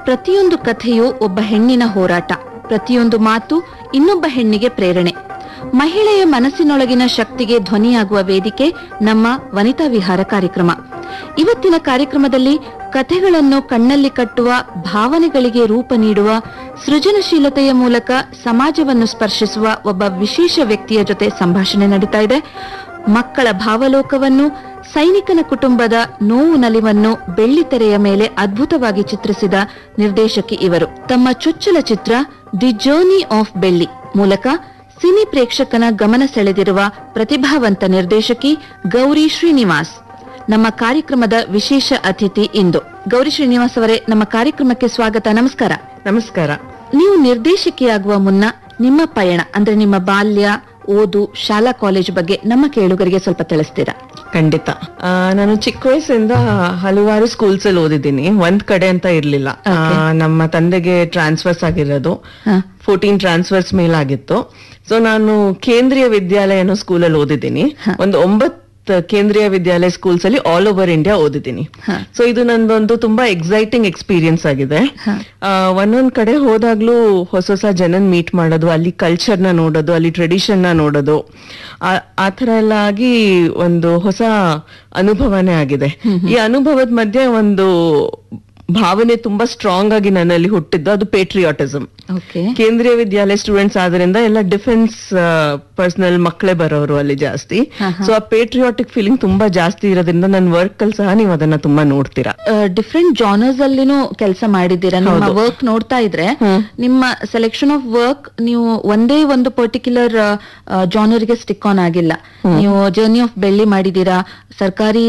ಪ್ರತಿಯೊಂದು ಕಥೆಯೂ ಒಬ್ಬ ಹೆಣ್ಣಿನ ಹೋರಾಟ ಪ್ರತಿಯೊಂದು ಮಾತು ಇನ್ನೊಬ್ಬ ಹೆಣ್ಣಿಗೆ ಪ್ರೇರಣೆ ಮಹಿಳೆಯ ಮನಸ್ಸಿನೊಳಗಿನ ಶಕ್ತಿಗೆ ಧ್ವನಿಯಾಗುವ ವೇದಿಕೆ ನಮ್ಮ ವನಿತಾ ವಿಹಾರ ಕಾರ್ಯಕ್ರಮ ಇವತ್ತಿನ ಕಾರ್ಯಕ್ರಮದಲ್ಲಿ ಕಥೆಗಳನ್ನು ಕಣ್ಣಲ್ಲಿ ಕಟ್ಟುವ ಭಾವನೆಗಳಿಗೆ ರೂಪ ನೀಡುವ ಸೃಜನಶೀಲತೆಯ ಮೂಲಕ ಸಮಾಜವನ್ನು ಸ್ಪರ್ಶಿಸುವ ಒಬ್ಬ ವಿಶೇಷ ವ್ಯಕ್ತಿಯ ಜೊತೆ ಸಂಭಾಷಣೆ ನಡೀತಾ ಇದೆ ಮಕ್ಕಳ ಭಾವಲೋಕವನ್ನು ಸೈನಿಕನ ಕುಟುಂಬದ ನೋವು ನಲಿವನ್ನು ಬೆಳ್ಳಿತೆರೆಯ ಮೇಲೆ ಅದ್ಭುತವಾಗಿ ಚಿತ್ರಿಸಿದ ನಿರ್ದೇಶಕಿ ಇವರು ತಮ್ಮ ಚೊಚ್ಚಲ ಚಿತ್ರ ದಿ ಜರ್ನಿ ಆಫ್ ಬೆಳ್ಳಿ ಮೂಲಕ ಸಿನಿ ಪ್ರೇಕ್ಷಕನ ಗಮನ ಸೆಳೆದಿರುವ ಪ್ರತಿಭಾವಂತ ನಿರ್ದೇಶಕಿ ಗೌರಿ ಶ್ರೀನಿವಾಸ್ ನಮ್ಮ ಕಾರ್ಯಕ್ರಮದ ವಿಶೇಷ ಅತಿಥಿ ಇಂದು ಗೌರಿ ಶ್ರೀನಿವಾಸ್ ಅವರೇ ನಮ್ಮ ಕಾರ್ಯಕ್ರಮಕ್ಕೆ ಸ್ವಾಗತ ನಮಸ್ಕಾರ ನಮಸ್ಕಾರ ನೀವು ನಿರ್ದೇಶಕಿಯಾಗುವ ಮುನ್ನ ನಿಮ್ಮ ಪಯಣ ಅಂದ್ರೆ ನಿಮ್ಮ ಬಾಲ್ಯ ಓದು ಶಾಲಾ ಕಾಲೇಜು ಬಗ್ಗೆ ನಮ್ಮ ಕೇಳುಗರಿಗೆ ಸ್ವಲ್ಪ ತಿಳಿಸ್ತೀರಾ ಖಂಡಿತ ಆ, ನಾನು ಚಿಕ್ಕ ವಯಸ್ಸಿಂದ ಹಲವಾರು ಸ್ಕೂಲ್ಸ್ ಅಲ್ಲಿ ಓದಿದ್ದೀನಿ ಒಂದ್ ಕಡೆ ಅಂತ ಇರ್ಲಿಲ್ಲ ಆ, ನಮ್ಮ ತಂದೆಗೆ ಟ್ರಾನ್ಸ್ಫರ್ಸ್ ಆಗಿರೋದು ಹ. ಫೋರ್ಟೀನ್ ಟ್ರಾನ್ಸ್ಫರ್ಸ್ ಮೇಲಾಗಿತ್ತು ಸೊ ನಾನು ಕೇಂದ್ರೀಯ ವಿದ್ಯಾಲಯ ಅನ್ನೋ ಸ್ಕೂಲಲ್ಲಿ ಓದಿದ್ದೀನಿ ಒಂದು ಒಂಬತ್ತು ಕೇಂದ್ರೀಯ ವಿದ್ಯಾಲಯ ಸ್ಕೂಲ್ಸ್ ಅಲ್ಲಿ ಆಲ್ ಓವರ್ ಇಂಡಿಯಾ ಓದಿದ್ದೀನಿ ಹ. ಸೊ ಇದು ನಂದೊಂದು ತುಂಬಾ ಎಕ್ಸೈಟಿಂಗ್ ಎಕ್ಸ್ಪೀರಿಯನ್ಸ್ ಆಗಿದೆ ಆ, ಒಂದೊಂದ್ ಕಡೆ ಹೋದಾಗ್ಲೂ ಹೊಸ ಹೊಸ ಜನನ್ ಮೀಟ್ ಮಾಡೋದು ಅಲ್ಲಿ ಕಲ್ಚರ್ ನ ನೋಡೋದು ಅಲ್ಲಿ ಟ್ರೆಡಿಷನ್ ನ ನೋಡೋದು ಆ- ಆ ತರ ಎಲ್ಲ ಆಗಿ ಒಂದು ಹೊಸ ಅನುಭವನೇ ಆಗಿದೆ ಈ ಅನುಭವದ ಮಧ್ಯೆ ಒಂದು ಭಾವನೆ ತುಂಬಾ ಸ್ಟ್ರಾಂಗ್ ಆಗಿ ನನ್ನಲ್ಲಿ ಹುಟ್ಟಿದ್ದು ಅದು ಪೇಟ್ರಿಯಾಟಿಸಮ್ ಓಕೆ ಕೇಂದ್ರೀಯ ವಿದ್ಯಾಲಯ ಸ್ಟೂಡೆಂಟ್ಸ್ ಆದ್ರಿಂದ ಎಲ್ಲ ಡಿಫೆನ್ಸ್ ಪರ್ಸನಲ್ ಮಕ್ಕಳೇ ಬರೋರು ಅಲ್ಲಿ ಜಾಸ್ತಿ ಸೊ ಆ ಪೇಟ್ರಿಯಾಟಿಕ್ ಫೀಲಿಂಗ್ ತುಂಬಾ ಜಾಸ್ತಿ ಇರೋದ್ರಿಂದ ನನ್ನ ವರ್ಕ್ ಅಲ್ಲಿ ಸಹ ನೀವು ಅದನ್ನ ತುಂಬಾ ನೋಡ್ತೀರಾ ಡಿಫ್ರೆಂಟ್ ಜಾನರ್ಸ್ ಅಲ್ಲಿನೂ ಕೆಲಸ ಮಾಡಿದ್ದೀರಾ ನಿಮ್ಮ ವರ್ಕ್ ನೋಡ್ತಾ ಇದ್ರೆ ನಿಮ್ಮ ಸೆಲೆಕ್ಷನ್ ಆಫ್ ವರ್ಕ್ ನೀವು ಒಂದೇ ಒಂದು ಪರ್ಟಿಕ್ಯುಲರ್ ಜಾನರ್ಗೆ ಸ್ಟಿಕ್ ಆನ್ ಆಗಿಲ್ಲ ನೀವು ಜರ್ನಿ ಆಫ್ ಬೆಳ್ಳಿ ಮಾಡಿದೀರಾ ಸರ್ಕಾರಿ